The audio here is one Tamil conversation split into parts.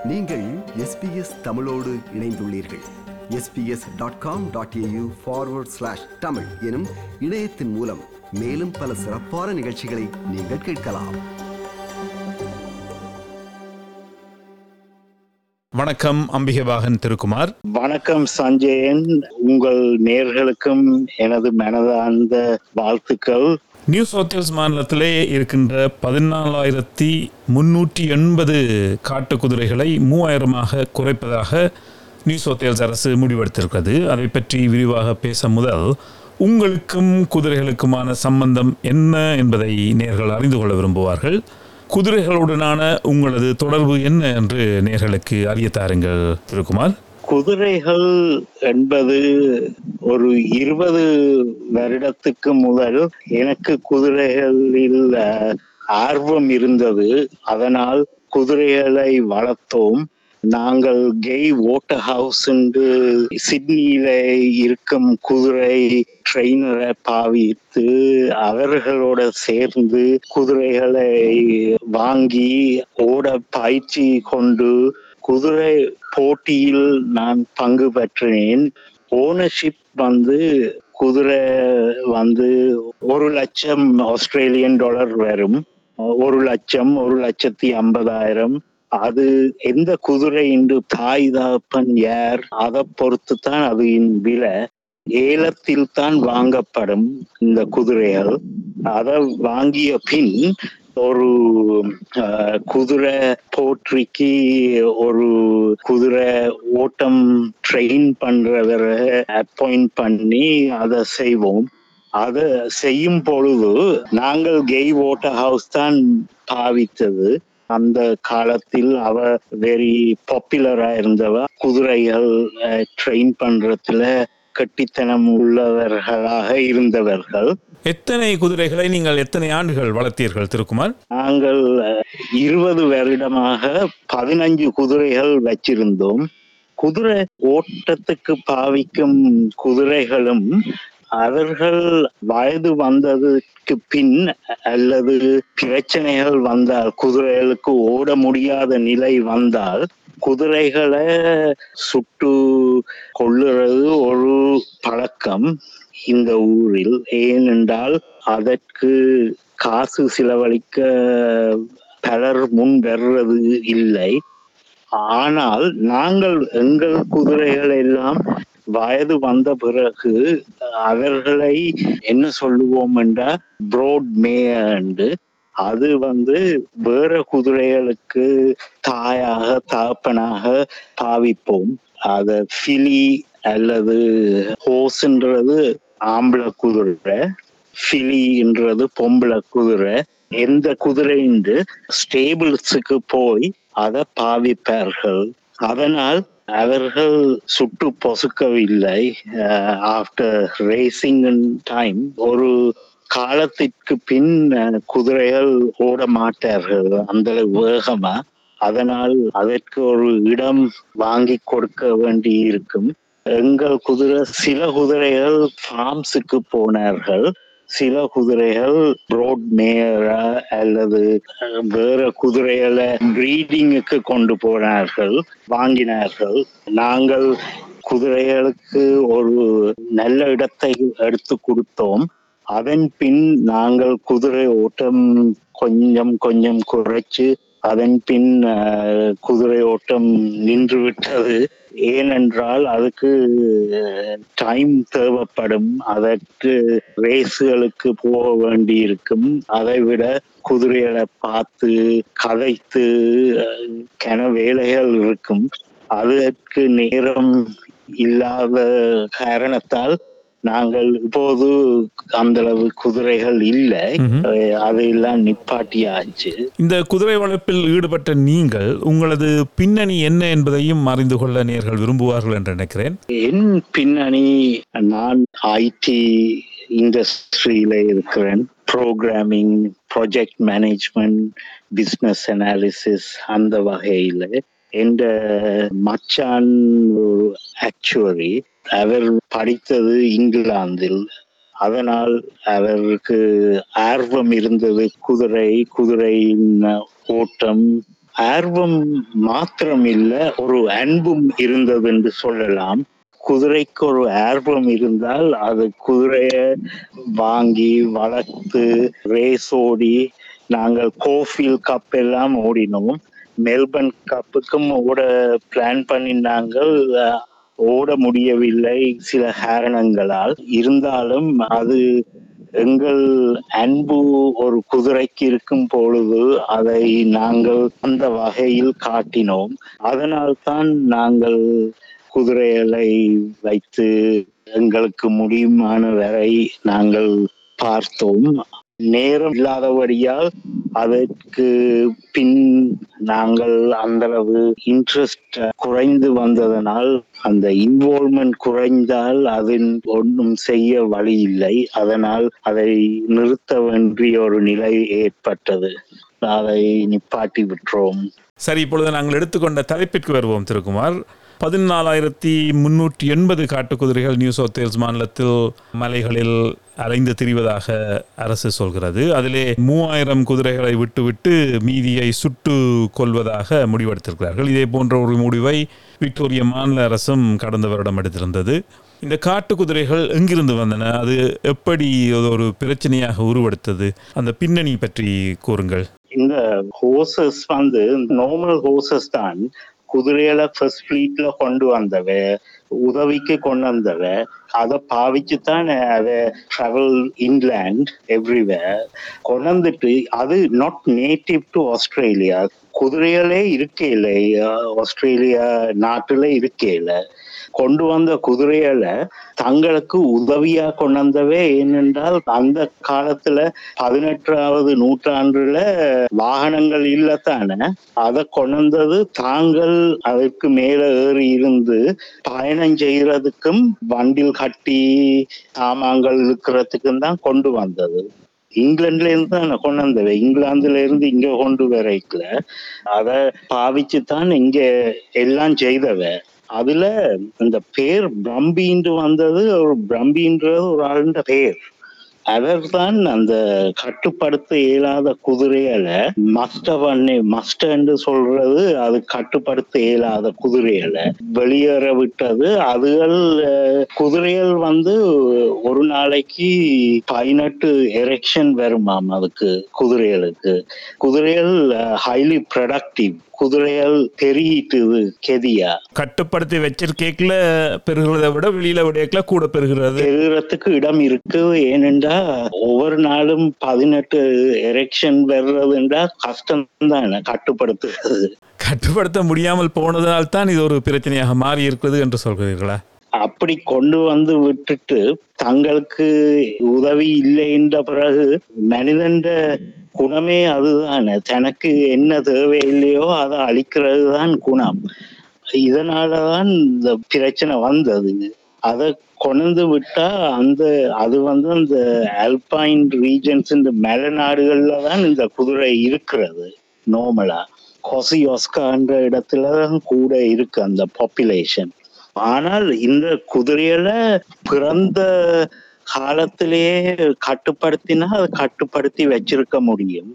நீங்கள் எஸ்பிஎஸ் தமிழோடு இணைந்துள்ளீர்கள் SBS dot com dot AU forward slash Tamil எனும் இணையத்தின் மூலம் மேலும் பல சிறப்பான நிகழ்ச்சிகளை நீங்கள் கேட்கலாம் வணக்கம் அம்பிகவாகன் திருக்குமார் வணக்கம் சஞ்சயன் உங்கள் நேர்களுக்கும் எனது மனதார்ந்த வாழ்த்துக்கள் நியூ சவுத் வேல்ஸ் மாநிலத்திலே இருக்கின்ற பதினாலாயிரத்தி முன்னூற்றி எண்பது காட்டு குதிரைகளை மூவாயிரமாக குறைப்பதாக நியூ சவுத் வேல்ஸ் அரசு முடிவெடுத்திருக்கிறது அதை பற்றி விரிவாக பேச முதல் உங்களுக்கும் குதிரைகளுக்குமான சம்பந்தம் என்ன என்பதை நேர்கள் அறிந்து கொள்ள விரும்புவார்கள் குதிரைகளுடனான உங்களது தொடர்பு என்ன என்று நேர்களுக்கு அறிய தாருங்கள் திருக்குமார் குதிரைகள் என்பது ஒரு இருபது வருடத்துக்கு முதல் எனக்கு குதிரைகளில் அஹ், ஆர்வம் இருந்தது அதனால் குதிரைகளை வளர்த்தோம் நாங்கள் கெய் வாட்டர் ஹவுஸ் என்று சிட்னியில இருக்கும் குதிரை ட்ரெயினரை பாவித்து அவர்களோட சேர்ந்து குதிரைகளை வாங்கி ஓட பயிற்சி கொண்டு குதிரை போட்டியில் நான் பங்கு பெற்றேன் ஓனர்ஷிப் வந்து குதிரை வந்து ஒரு லட்சம் ஆஸ்திரேலியன் டாலர் வரும் ஒரு லட்சம் ஒரு லட்சத்தி ஐம்பதாயிரம் அது எந்த குதிரை என்று தாய் தாப்பன் யார் அதை பொறுத்து தான் அது விலை ஏலத்தில் தான் வாங்கப்படும் இந்த குதிரைகள் அதை வாங்கிய பின் ஒரு அஹ், குதிரை போற்றிக்கு ஒரு குதிரை ஓட்டம் ட்ரெயின் பண்றவரை அப்பாயிண்ட் பண்ணி அதை செய்வோம் அதை செய்யும் பொழுது நாங்கள் கெய் வாட்டர் ஹவுஸ் தான் பாவித்தது அந்த காலத்தில் அவ வெரி பாப்புலரா இருந்தவ குதிரைகள் ட்ரெயின் பண்றதுல கட்டித்தனம் உள்ளவர்களாக இருந்தவர்கள் எத்தனை குதிரைகளை நீங்கள் எத்தனை ஆண்டுகள் வளர்த்தீர்கள் திருக்குமார் நாங்கள் அஹ், இருபது வருடமாக பதினஞ்சு குதிரைகள் வச்சிருந்தோம் குதிரை ஓட்டத்துக்கு பாவிக்கும் குதிரைகளும் அவர்கள் வயது வந்ததுக்கு பின் அல்லது பிரச்சனைகள் வந்தால் குதிரைகளுக்கு ஓட முடியாத நிலை வந்தால் குதிரைகளை சுட்டு கொள்ளுறது ஒரு பழக்கம் இந்த ஊரில் ஏனென்றால் அதற்கு காசு செலவழிக்க பலர் முன் வர்றது இல்லை ஆனால் நாங்கள் எங்கள் குதிரைகள் எல்லாம் வயது வந்த பிறகு அவர்களை என்ன சொல்லுவோம் என்றால் ப்ரோட் மேயர் அது வந்து வேற குதிரைகளுக்கு தாயாக தகப்பனாக பாவிப்போம் அத ஃபிலி அல்லது ஹோஸ்ன்றது ஆம்பளை குதிரை ஃபிலின்றது பொம்பளை குதிரை எந்த குதிரைண்டு ஸ்டேபிள்ஸுக்கு போய் அதை பாவிப்பார்கள் அதனால் அவர்கள் சுட்டு பொசுக்கவில்லை ஆஃப்டர் ரேசிங் டைம் ஒரு காலத்திற்கு பின் அஹ், குதிரைகள் ஓட மாட்டார்கள் அந்த வேகமா அதனால் அதற்கு ஒரு இடம் வாங்கி கொடுக்க வேண்டி இருக்கும் எங்கள் குதிரை சில குதிரைகள் ஃபார்ம்ஸுக்கு போனார்கள் சில குதிரைகள் ப்ரோட் மேயரா அல்லது அஹ், வேற குதிரைகளை ப்ரீடிங்குக்கு கொண்டு போனார்கள் வாங்கினார்கள் நாங்கள் குதிரைகளுக்கு ஒரு நல்ல இடத்தை எடுத்து கொடுத்தோம் அதன் பின் நாங்கள் குதிரை ஓட்டம் கொஞ்சம் கொஞ்சம் குறைச்சு அதன் பின் அஹ், குதிரை ஓட்டம் நின்று விட்டது ஏனென்றால் அதுக்கு டைம் தேவைப்படும் அதற்கு ரேஸுகளுக்கு போக வேண்டி இருக்கும் அதை விட குதிரைகளை பார்த்து கதைத்து அஹ், கன வேலைகள் இருக்கும் அதற்கு நேரம் இல்லாத காரணத்தால் நாங்கள் இப்போது அந்த அளவு குதிரைகள் இல்லை ம்ஹும். அஹ், அதையெல்லாம் நிப்பாட்டியாச்சு இந்த குதிரை வளர்ப்பில் ஈடுபட்ட நீங்கள் உங்களது பின்னணி என்ன என்பதையும் அறிந்து கொள்ள நேர்கள் விரும்புவார்கள் என்று நினைக்கிறேன் என் பின்னணி நான் ஐடி இண்டஸ்ட்ரியில இருக்கிறேன் programming project management business analysis அந்த வகையில என்ற மச்சான் ஒரு ஆக்சுவரி அவர் படித்தது இங்கிலாந்தில் அதனால் அவருக்கு ஆர்வம் இருந்தது குதிரை குதிரையின் ஓட்டம் ஆர்வம் மாத்திரம் இல்ல ஒரு அன்பும் இருந்தது என்று சொல்லலாம் குதிரைக்கு ஒரு ஆர்வம் இருந்தால் அது குதிரைய வாங்கி வளர்த்து ரேஸ் ஓடி நாங்கள் கோஃபீல் கப் எல்லாம் ஓடினோம் மெல்பர்ன் கப்புக்கும் ஓட பிளான் பண்ணினாங்கள் அஹ், ஓட முடியவில்லை சில காரணங்களால் இருந்தாலும் அது எங்கள் அன்பு ஒரு குதிரைக்கு இருக்கும் பொழுது அதை நாங்கள் அந்த வகையில் காட்டினோம் அதனால்தான் நாங்கள் குதிரைகளை வைத்து எங்களுக்கு முடியுமான வரை நாங்கள் பார்த்தோம் நேரம் இல்லாதபடியால் அதற்கு பின் நாங்கள் அந்தளவு இன்ட்ரெஸ்ட் குறைந்து வந்ததனால் அந்த இன்வால்மெண்ட் குறைந்தால் அதில் ஒன்றும் செய்ய வழி இல்லை அதனால் அதை நிறுத்த வேண்டிய ஒரு நிலை ஏற்பட்டது அதை நிப்பாட்டி விட்டோம் சரி இப்பொழுது நாங்கள் எடுத்துக்கொண்ட தலைப்பிற்கு வருவோம் திருக்குமார் பதினாலாயிரத்தி முன்னூற்றி எண்பது காட்டுக்குதிரைகள் நியூ சவுத் வேல்ஸ் மாநிலத்தில் மலைகளில் அலைந்து திரிவதாக அரசு சொல்கிறது அதிலே மூவாயிரம் குதிரைகளை விட்டுவிட்டு மீதியை சுட்டு கொள்வதாக முடிவெடுத்திருக்கிறார்கள் இதே போன்ற ஒரு முடிவை விக்டோரிய மாநில அரசும் கடந்த வருடம் எடுத்திருந்தது இந்த காட்டு குதிரைகள் எங்கிருந்து வந்தன அது எப்படி அது ஒரு பிரச்சனையாக உருவெடுத்தது அந்த பின்னணி பற்றி கூறுங்கள் இந்த ஹோசஸ் வந்து நார்மல் ஹோசஸ் தான் குதிரைகளை ஃபர்ஸ்ட் ஃபிளீட்ல கொண்டு வந்தவ உதவிக்கு கொண்டு வந்தவ அதை பாவிச்சு தான் அதை ட்ராவல் இன்லேண்ட் எவ்ரிவேர் கொண்டு வந்துட்டு அது நாட் நேட்டிவ் டு ஆஸ்திரேலியா குதிரைகளே இருக்கையில ஆஸ்திரேலியா நாட்டுல இருக்கையில கொண்டு வந்த குதிரைகளை தங்களுக்கு உதவியா கொண்டு வந்தவே ஏனென்றால் அந்த காலத்துல பதினெட்டாவது நூற்றாண்டுல வாகனங்கள் இல்லத்தானே அதை கொண்டு வந்தது தாங்கள் அதற்கு மேல ஏறி இருந்து பயணம் செய்யறதுக்கும் வண்டில் கட்டி சாமான்கள் இழுக்கிறதுக்கும் தான் கொண்டு வந்தது இங்கிலாந்துல இருந்து தான் கொண்டு வந்தவ இங்கிலாந்துல இருந்து இங்க கொண்டு வரைக்கல அதை பாவிச்சு தான் இங்க எல்லாம் செய்தவ அதுல இந்த பேர் பிரம்பின்னு வந்தது ஒரு பிரம்பின்றது ஒரு ஆளுண்ட பேர் அவர் தான் அந்த கட்டுப்படுத்த இயலாத குதிரைகளை மஸ்ட பண்ணி மஸ்டன்னு சொல்றது அது கட்டுப்படுத்த இயலாத குதிரைகளை வெளியேற விட்டது அதுகள் அஹ், குதிரைகள் வந்து ஒரு நாளைக்கு பதினெட்டு எரெக்ஷன் வருமாம் அதுக்கு குதிரைகளுக்கு குதிரைகள் ஹைலி ப்ரொடக்டிவ் குதிரைகள் பெருகிட்டுது கெதியா கட்டுப்படுத்தி வச்சிருக்கேக்கில் பெருகிறதை விட வெளியில விடையக்கில் கூட பெருகிறது பெருகிறதுக்கு இடம் இருக்கு ஏனென்றா ஒவ்வொரு நாளும் பதினெட்டு எரெக்ஷன் வர்றதுன்றா கஷ்டம் தானே கட்டுப்படுத்துறது கட்டுப்படுத்த முடியாமல் போனதால் தான் இது ஒரு பிரச்சனையாக மாறி இருக்குது என்று சொல்கிறீர்களா அப்படி கொண்டு வந்து விட்டுட்டு தங்களுக்கு உதவி இல்லைன்ற பிறகு மனிதன்ற குணமே அதுதானே தனக்கு என்ன தேவை இல்லையோ அதை அழிக்கிறது தான் குணம் இதனாலதான் இந்த பிரச்சனை வந்தது அதை கொண்டு விட்டா அந்த அது வந்து அந்த அல்பைன் ரீஜன்ஸ் இந்த மலை நாடுகள்ல தான் இந்த குதிரை இருக்கிறது நார்மலா கொசியோஸ்கான்ற இடத்துல தான் கூட இருக்கு அந்த பாப்புலேஷன் ஆனால் இந்த குதிரைகளை பிறந்த காலத்திலேயே கட்டுப்படுத்தினா அதை கட்டுப்படுத்தி வச்சிருக்க முடியும்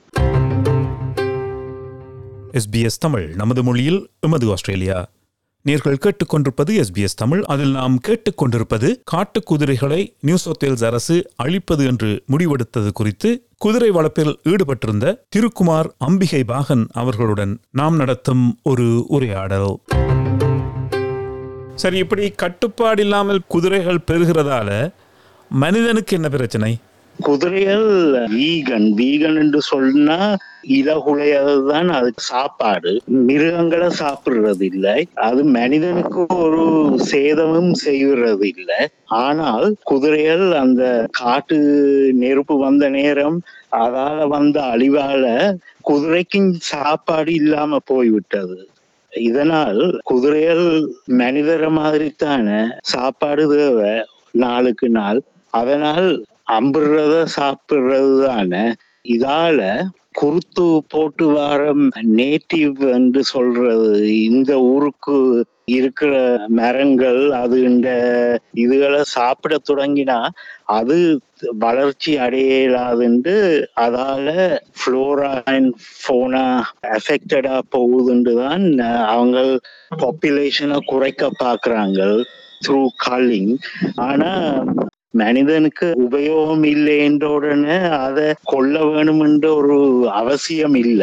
எஸ்பிஎஸ் தமிழ் நமது மொழியில் எமது ஆஸ்திரேலியா நேர்கள் கேட்டுக்கொண்டிருப்பது எஸ்பிஎஸ் தமிழ் அதில் நாம் கேட்டுக்கொண்டிருப்பது காட்டு குதிரைகளை நியூ சவுத் வேல்ஸ் அரசு அழிப்பது என்று முடிவெடுத்தது குறித்து குதிரை வளர்ப்பில் ஈடுபட்டிருந்த திருக்குமார் அம்பிகை பாகன் அவர்களுடன் நாம் நடத்தும் ஒரு உரையாடல் சரி இப்படி கட்டுப்பாடு இல்லாமல் குதிரைகள் பெறுகிறதால மனிதனுக்கு என்ன பிரச்சனை குதிரைகள் வீகன் வீகன் என்று சொன்னா இலகுலையதுதான் அதுக்கு சாப்பாடு மிருகங்களை சாப்பிடுறது இல்லை அது மனிதனுக்கு ஒரு சேதமும் செய்கிறது இல்லை ஆனால் குதிரைகள் அந்த காட்டு நெருப்பு வந்த நேரம் அதால வந்த அழிவால குதிரைக்கும் சாப்பாடு இல்லாம போய்விட்டது இதனால் குதிரைகள் மனிதர மாதிரி தானே சாப்பாடு தேவை நாளுக்கு நாள் அதனால் அம்புறத சாப்பிடுறது தானே இதால குருத்து போட்டு வர நேட்டிவ் என்று சொல்றது இந்த ஊருக்கு இருக்கிற மரங்கள் அது இந்த இதுகளை சாப்பிட தொடங்கினா அது வளர்ச்சி அடையலாதுண்டு அதால ஃப்ளோரா அண்ட் ஃபோனா அஃபெக்டடா போகுதுண்டு தான் அவங்க பாப்புலேஷனை குறைக்க பாக்குறாங்க த்ரூ காலிங் ஆனா மனிதனுக்கு உபயோகம் இல்லை என்ற உடனே அதை கொல்ல வேணுமென்ற ஒரு அவசியம் இல்லை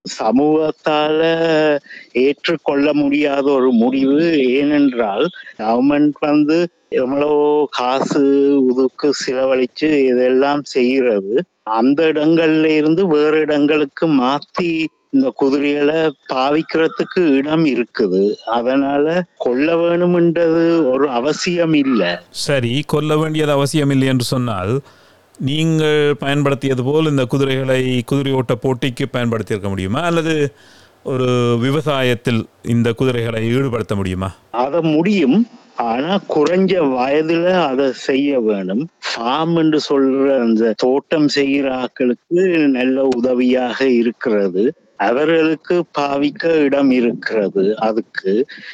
சமூகத்தால ஏற்றுக்கொள்ள முடியாத ஒரு முடிவு ஏனென்றால் கவர்மெண்ட் வந்து எவ்வளவோ காசு உதுக்கு செலவழிச்சு இதெல்லாம் செய்கிறது அந்த இடங்கள்ல இருந்து வேறு இடங்களுக்கு மாத்தி இந்த குதிரைகளை பாவிக்கிறதுக்கு இடம் இருக்குது அதனால கொல்ல வேணும்ன்றது ஒரு அவசியம் இல்லை சரி கொல்ல வேண்டியது அவசியம் இல்லை என்று சொன்னால் நீங்கள் பயன்படுத்தியது போல் இந்த குதிரைகளை குதிரை ஓட்ட போட்டிக்கு பயன்படுத்தியிருக்க முடியுமா அல்லது ஒரு விவசாயத்தில் இந்த குதிரைகளை ஈடுபடுத்த முடியுமா அத முடியும் ஆனா குறைஞ்ச வயதுல அதை செய்ய வேணும் ஃபார்ம் என்று சொல்ற அந்த தோட்டம் செய்கிற ஆட்களுக்கு நல்ல உதவியாக இருக்கிறது அவர்களுக்கு பாவிக்க இடம் இருக்கிறது அதுக்கு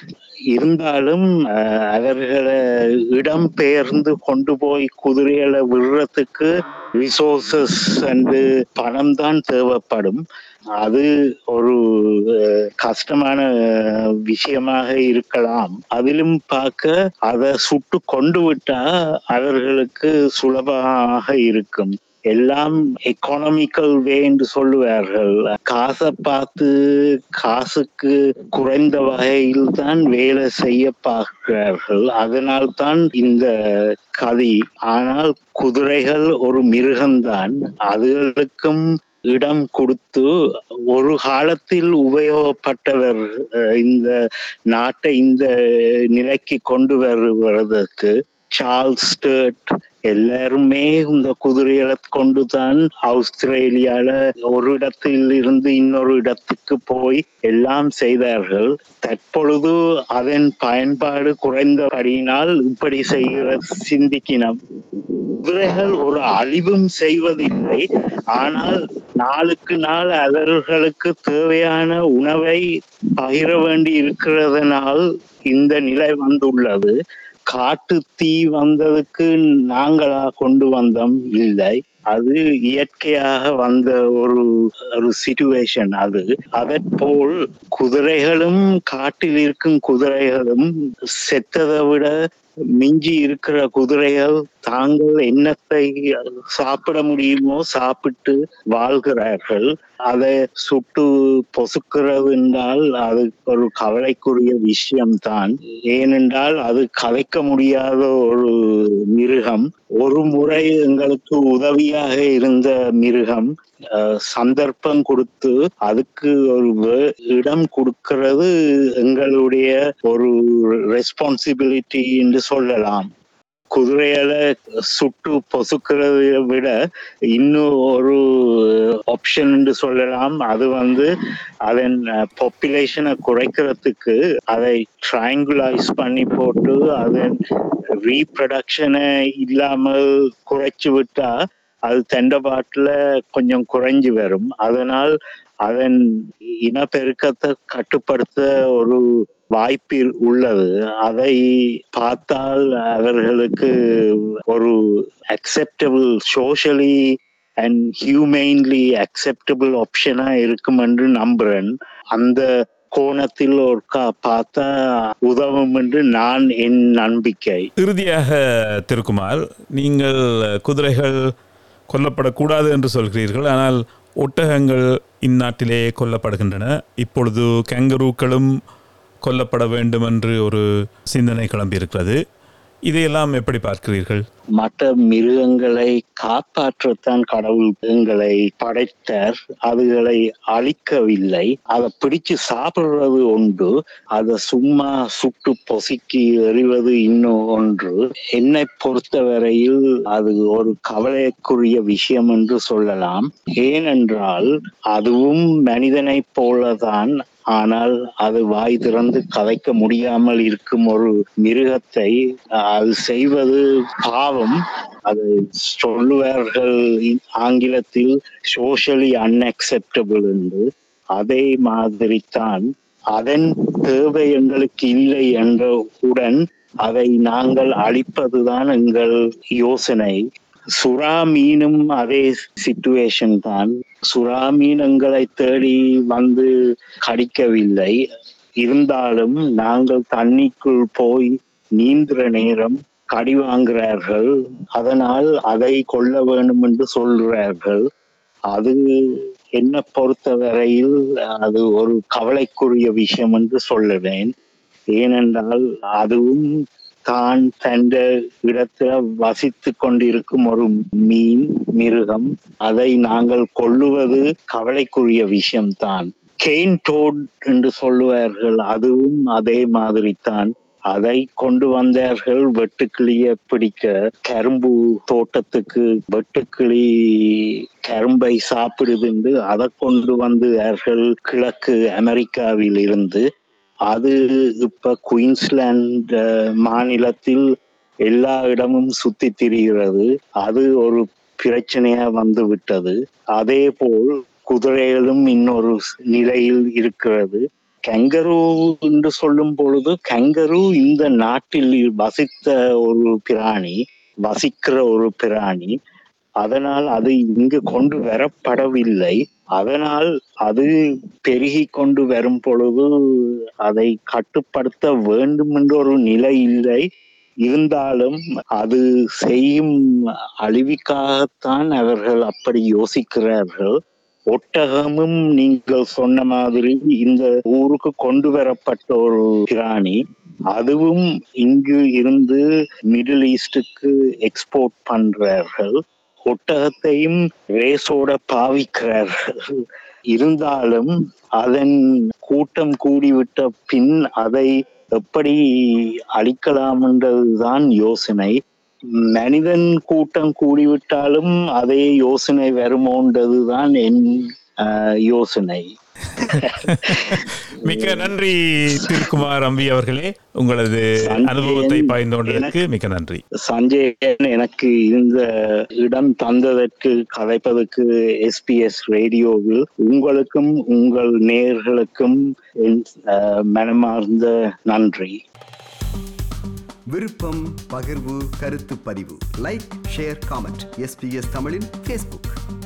இருந்தாலும் அஹ், அவர்களை இடம் பெயர்ந்து கொண்டு போய் குதிரைகளை விடுறதுக்கு ரிசோர்சஸ் அண்டு பணம் தான் தேவைப்படும் அது ஒரு அஹ், கஷ்டமான அஹ், விஷயமாக இருக்கலாம் அதிலும் பார்க்க அதை சுட்டு கொண்டு விட்டா அவர்களுக்கு சுலபமாக இருக்கும் எல்லாம் எக்கானமிக்கல் வே என்று சொல்லுவார்கள் காசை பார்த்து காசுக்கு குறைந்த வகையில் தான் வேலை செய்ய பார்க்கிறார்கள் அதனால் தான் இந்த கதி ஆனால் குதிரைகள் ஒரு மிருகம்தான் அதுகளுக்கும் இடம் கொடுத்து ஒரு காலத்தில் உபயோகப்பட்டவர் அஹ், இந்த நாட்டை இந்த நிலைக்கு கொண்டு வருவதற்கு சார்ல்ஸ் ஸ்டர்ட் எல்லாருமே இந்த குதிரைகளை கொண்டுதான் ஆஸ்திரேலியால ஒரு இடத்தில் இருந்து இன்னொரு இடத்துக்கு போய் எல்லாம் செய்தார்கள் தற்பொழுது அதன் பயன்பாடு குறைந்தபடியினால் இப்படி செய்கிற சிந்திக்கினோம் குதிரைகள் ஒரு அழிவும் செய்வதில்லை ஆனால் நாளுக்கு நாள் அவர்களுக்கு தேவையான உணவை பகிர வேண்டி இருக்கிறதுனால் இந்த நிலை வந்துள்ளது காட்டு தீ வந்ததுக்கு நாங்களா கொண்டு வந்தோம் இல்லை அது இயற்கையாக வந்த ஒரு ஒரு சிச்சுவேஷன் அது அதற்போல் குதிரைகளும் காட்டில் இருக்கும் குதிரைகளும் செத்ததை விட மிஞ்சி இருக்கிற குதிரைகள் தாங்கள் என்னத்தை சாப்பிட முடியுமோ சாப்பிட்டு வாழ்கிறார்கள் அதை சுட்டு பொசுக்கிறது என்றால் அது ஒரு கவலைக்குரிய விஷயம்தான் ஏனென்றால் அது கலைக்க முடியாத ஒரு மிருகம் ஒரு முறை எங்களுக்கு உதவியாக இருந்த மிருகம் அஹ், சந்தர்ப்பம் கொடுத்து அதுக்கு ஒரு வே- இடம் கொடுக்கிறது எங்களுடைய ஒரு ரெஸ்பான்சிபிலிட்டி என்று சொல்லலாம் குதிரைகளை சுட்டு பொசுக்கிறதை விட இன்னும் ஒரு ஆப்ஷன் என்று சொல்லலாம் அது வந்து அதன் பாப்புலேஷனை குறைக்கிறதுக்கு அதை ட்ரைங்குலைஸ் பண்ணி போட்டு அதன் ரீப்ரடக்ஷனை இல்லாமல் குறைச்சு விட்டா அது தெண்டபாட்டுல கொஞ்சம் குறைஞ்சு வரும் அதனால் அதன் இனப்பெருக்கத்தை கட்டுப்படுத்த ஒரு வாய்ப்பு உள்ளது அதை பார்த்தால் அவர்களுக்கு ஒரு acceptable socially and humanely acceptable ஆப்ஷனா இருக்கும் என்று நம்புறேன் அந்த கோணத்தில் ஒருக்கா பார்த்தா உதவும் என்று நான் என் நம்பிக்கை இறுதியாக திருக்குமார் நீங்கள் குதிரைகள் கொல்லப்படக்கூடாது என்று சொல்கிறீர்கள் ஆனால் ஒட்டகங்கள் இந்நாட்டிலே கொல்லப்படுகின்றன இப்பொழுது கேங்கரூக்களும் கொல்லப்பட வேண்டும் என்று ஒரு சிந்தனை கிளம்பியிருக்கிறது இதையெல்லாம் எப்படி பார்க்கிறீர்கள் மற்ற மிருகங்களை காப்பாற்றத்தான் கடவுள் எங்களை படைத்தார் அதுகளை அழிக்கவில்லை அதை பிடிச்சு சாப்பிடுறது ஒன்று அதை சும்மா சுட்டு பொசுக்கி எறிவது இன்னும் ஒன்று என்னை பொறுத்தவரையில் அது ஒரு கவலைக்குரிய விஷயம் என்று சொல்லலாம் ஏனென்றால் அதுவும் மனிதனைப் போலதான் ஆனால் அது வாய் திறந்து கதைக்க முடியாமல் இருக்கும் ஒரு மிருகத்தை அது செய்வது பாவம் பாவம் அது சொல்லுவார்கள் ஆங்கிலத்தில் சோஷியலி அன்அக்செப்டபிள் என்று அதே மாதிரி தான் அதன் தேவை எங்களுக்கு இல்லை என்றவுடன் அதை நாங்கள் அழிப்பதுதான் எங்கள் யோசனை சுறா மீனும் அதே சிச்சுவேஷன் தான் சுறா மீன் எங்களை தேடி வந்து கடிக்கவில்லை இருந்தாலும் நாங்கள் தண்ணிக்குள் போய் நீந்துற நேரம் கடி வாங்குறார்கள் அதனால் அதை கொள்ள வேண்டும் என்று சொல்கிறார்கள் அது என்ன பொறுத்த வரையில் அது ஒரு கவலைக்குரிய விஷயம் என்று சொல்லுவேன் ஏனென்றால் அதுவும் தான் தந்த இடத்துல வசித்து கொண்டிருக்கும் ஒரு மீன் மிருகம் அதை நாங்கள் கொள்ளுவது கவலைக்குரிய விஷயம்தான் கெயின் டோட் என்று சொல்லுவார்கள் அதுவும் அதே மாதிரி தான் அதை கொண்டு வந்தார்கள் வெட்டுக்கிளிய பிடிக்க கரும்பு தோட்டத்துக்கு வெட்டுக்கிளி கரும்பை சாப்பிடுதுண்டு அதை கொண்டு வந்தார்கள் கிழக்கு அமெரிக்காவில் இருந்து அது இப்ப குயின்ஸ்லாந்து மாநிலத்தில் எல்லா இடமும் சுத்தி திரிகிறது அது ஒரு பிரச்சனையா வந்து விட்டது அதே போல் குதிரைகளும் இன்னொரு நிலையில் இருக்கிறது கங்கரு என்று சொல்லும் பொழுது கங்கரு இந்த நாட்டில் வசித்த ஒரு பிராணி வசிக்கிற ஒரு பிராணி அதனால் அது இங்கு கொண்டு வரப்படவில்லை அதனால் அது பெருகி கொண்டு வரும் பொழுது அதை கட்டுப்படுத்த வேண்டும் என்ற ஒரு நிலை இல்லை இருந்தாலும் அது செய்யும் அழிவுக்காகத்தான் அவர்கள் அப்படி யோசிக்கிறார்கள் ஒட்டகமும் நீங்கள் சொன்ன மாதிரி இந்த ஊருக்கு கொண்டு வரப்பட்ட ஒரு பிராணி அதுவும் இங்கு இருந்து மிடில் ஈஸ்டுக்கு எக்ஸ்போர்ட் பண்றார்கள் ஒட்டகத்தையும் ரேஸோட பாவிக்கிறார்கள் இருந்தாலும் அதன் கூட்டம் கூடிவிட்ட பின் அதை எப்படி அழிக்கலாம் என்றதுதான் யோசனை மனிதன் கூட்டம் கூடிவிட்டாலும் அதே யோசனை வருமோன்றதுதான் என் ஆஹ், யோசனை மிக்க நன்றி திருக்குமார் அம்பி அவர்களே உங்களது சஞ்சயன், அனுபவத்தை பாய்ந்து கொண்டதற்கு மிக்க நன்றி சஞ்சயன் எனக்கு இந்த இடம் தந்ததற்கு கதைப்பதற்கு எஸ்பிஎஸ் ரேடியோவில் உங்களுக்கும் உங்கள் நேயர்களுக்கும் என் ஆஹ், மனமார்ந்த நன்றி விருப்பம் பகிர்வு கருத்து பதிவு லைக் ஷேர் காமெண்ட் எஸ்பிஎஸ் தமிழின் ஃபேஸ்புக்